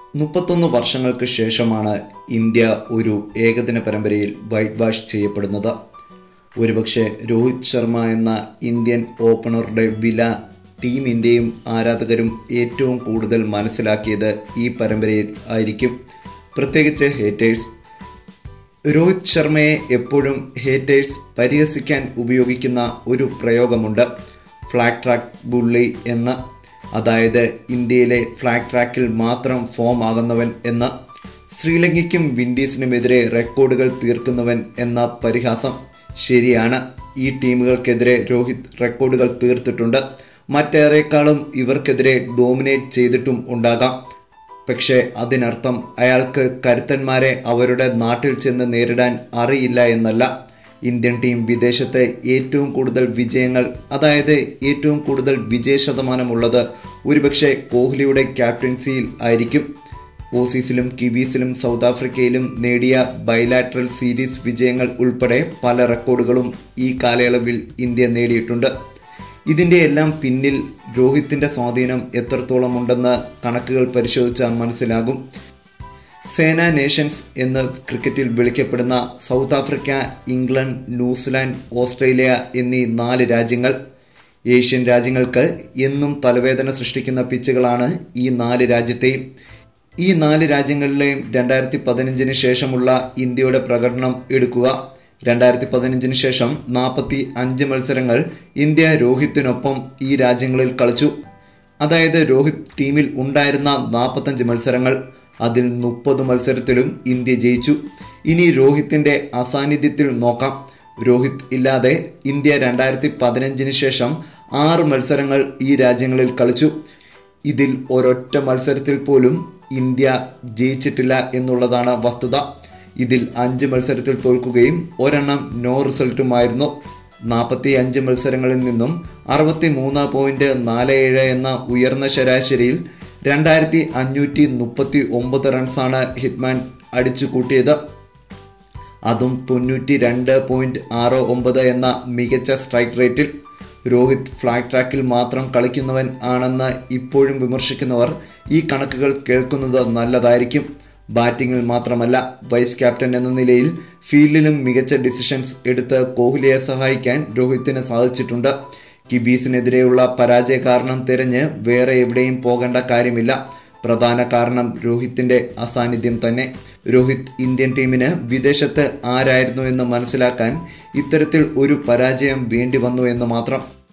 മുപ്പത്തൊന്ന് വർഷങ്ങൾക്ക് ശേഷമാണ് ഇന്ത്യ ഒരു ഏകദിന പരമ്പരയിൽ വൈറ്റ് വാഷ് ചെയ്യപ്പെടുന്നത് ഒരുപക്ഷെ രോഹിത് ശർമ്മ എന്ന ഇന്ത്യൻ ഓപ്പണറുടെ വില ടീം ഇന്ത്യയും ആരാധകരും ഏറ്റവും കൂടുതൽ മനസ്സിലാക്കിയത് ഈ പരമ്പരയിൽ ആയിരിക്കും പ്രത്യേകിച്ച് ഹേറ്റേഴ്സ് രോഹിത് ശർമ്മയെ എപ്പോഴും ഹേറ്റേഴ്സ് പരിഹസിക്കാൻ ഉപയോഗിക്കുന്ന ഒരു പ്രയോഗമുണ്ട് ഫ്ലാഗ് ട്രാക്ക് ബുള്ളി എന്ന അതായത് ഇന്ത്യയിലെ ഫ്ലാഗ് ട്രാക്കിൽ മാത്രം ഫോം ആകുന്നവൻ എന്ന ശ്രീലങ്കയ്ക്കും വിൻഡീസിനുമെതിരെ റെക്കോർഡുകൾ തീർക്കുന്നവൻ എന്ന പരിഹാസം ശരിയാണ് ഈ ടീമുകൾക്കെതിരെ രോഹിത് റെക്കോർഡുകൾ തീർത്തിട്ടുണ്ട് മറ്റേറെക്കാളും ഇവർക്കെതിരെ ഡോമിനേറ്റ് ചെയ്തിട്ടും ഉണ്ടാകാം പക്ഷേ അതിനർത്ഥം അയാൾക്ക് കരുത്തന്മാരെ അവരുടെ നാട്ടിൽ ചെന്ന് നേരിടാൻ അറിയില്ല എന്നല്ല ഇന്ത്യൻ ടീം വിദേശത്ത് ഏറ്റവും കൂടുതൽ വിജയങ്ങൾ അതായത് ഏറ്റവും കൂടുതൽ വിജയ ശതമാനമുള്ളത് ഒരുപക്ഷെ കോഹ്ലിയുടെ ക്യാപ്റ്റൻസിയിൽ ആയിരിക്കും ഓസീസിലും കിവീസിലും സൗത്ത് ആഫ്രിക്കയിലും നേടിയ ബൈലാറ്ററൽ സീരീസ് വിജയങ്ങൾ ഉൾപ്പെടെ പല റെക്കോർഡുകളും ഈ കാലയളവിൽ ഇന്ത്യ നേടിയിട്ടുണ്ട് ഇതിൻ്റെ എല്ലാം പിന്നിൽ രോഹിത്തിൻ്റെ സ്വാധീനം എത്രത്തോളം ഉണ്ടെന്ന് കണക്കുകൾ പരിശോധിച്ചാൽ മനസ്സിലാകും സേന നേഷൻസ് എന്ന് ക്രിക്കറ്റിൽ വിളിക്കപ്പെടുന്ന South Africa England New Zealand Australia എന്നീ നാല് രാജ്യങ്ങൾ ഏഷ്യൻ രാജ്യങ്ങൾക്ക് എന്നും തലവേദന സൃഷ്ടിക്കുന്ന പിച്ചുകളാണ് ഈ നാല് രാജ്യത്തെയും ഈ നാല് രാജ്യങ്ങളിലെയും രണ്ടായിരത്തി പതിനഞ്ചിന് ശേഷമുള്ള ഇന്ത്യയുടെ പ്രകടനം എടുക്കുക രണ്ടായിരത്തി പതിനഞ്ചിന് ശേഷം നാൽപ്പത്തി അഞ്ച് മത്സരങ്ങൾ ഇന്ത്യ രോഹിത്തിനൊപ്പം ഈ രാജ്യങ്ങളിൽ കളിച്ചു അതായത് രോഹിത് ടീമിൽ ഉണ്ടായിരുന്ന നാൽപ്പത്തഞ്ച് മത്സരങ്ങൾ അതിൽ മുപ്പത് മത്സരത്തിലും ഇന്ത്യ ജയിച്ചു ഇനി രോഹിത്തിൻ്റെ അസാന്നിധ്യത്തിൽ നോക്കാം രോഹിത് ഇല്ലാതെ ഇന്ത്യ രണ്ടായിരത്തി പതിനഞ്ചിന് ശേഷം ആറ് മത്സരങ്ങൾ ഈ രാജ്യങ്ങളിൽ കളിച്ചു ഇതിൽ ഒരൊറ്റ മത്സരത്തിൽ പോലും ഇന്ത്യ ജയിച്ചിട്ടില്ല എന്നുള്ളതാണ് വസ്തുത ഇതിൽ അഞ്ച് മത്സരത്തിൽ തോൽക്കുകയും ഒരെണ്ണം നോ റിസൾട്ടുമായിരുന്നു നാൽപ്പത്തി അഞ്ച് മത്സരങ്ങളിൽ നിന്നും അറുപത്തി മൂന്ന് പോയിന്റ് നാല് ഏഴ് എന്ന ഉയർന്ന ശരാശരിയിൽ രണ്ടായിരത്തി അഞ്ഞൂറ്റി മുപ്പത്തി ഒമ്പത് റൺസാണ് ഹിറ്റ്മാൻ അടിച്ചു കൂട്ടിയത് അതും തൊണ്ണൂറ്റി രണ്ട് പോയിന്റ് ആറ് ഒമ്പത് എന്ന മികച്ച സ്ട്രൈക്ക് റേറ്റിൽ രോഹിത് ഫ്ലാഗ് ട്രാക്കിൽ മാത്രം കളിക്കുന്നവൻ ആണെന്ന് ഇപ്പോഴും വിമർശിക്കുന്നവർ ഈ കണക്കുകൾ കേൾക്കുന്നത് നല്ലതായിരിക്കും ബാറ്റിങ്ങിൽ മാത്രമല്ല വൈസ് ക്യാപ്റ്റൻ എന്ന നിലയിൽ ഫീൽഡിലും മികച്ച ഡിസിഷൻസ് എടുത്ത് കോഹ്ലിയെ സഹായിക്കാൻ രോഹിത്തിന് സാധിച്ചിട്ടുണ്ട് കിബീസിനെതിരെയുള്ള പരാജയ കാരണം തിരഞ്ഞ് വേറെ എവിടെയും പോകേണ്ട കാര്യമില്ല പ്രധാന കാരണം രോഹിത്തിന്റെ അസാന്നിധ്യം തന്നെ രോഹിത് ഇന്ത്യൻ ടീമിന് വിദേശത്ത് ആരായിരുന്നു എന്ന് മനസ്സിലാക്കാൻ ഇത്തരത്തിൽ ഒരു പരാജയം വേണ്ടി വന്നു എന്ന് മാത്രം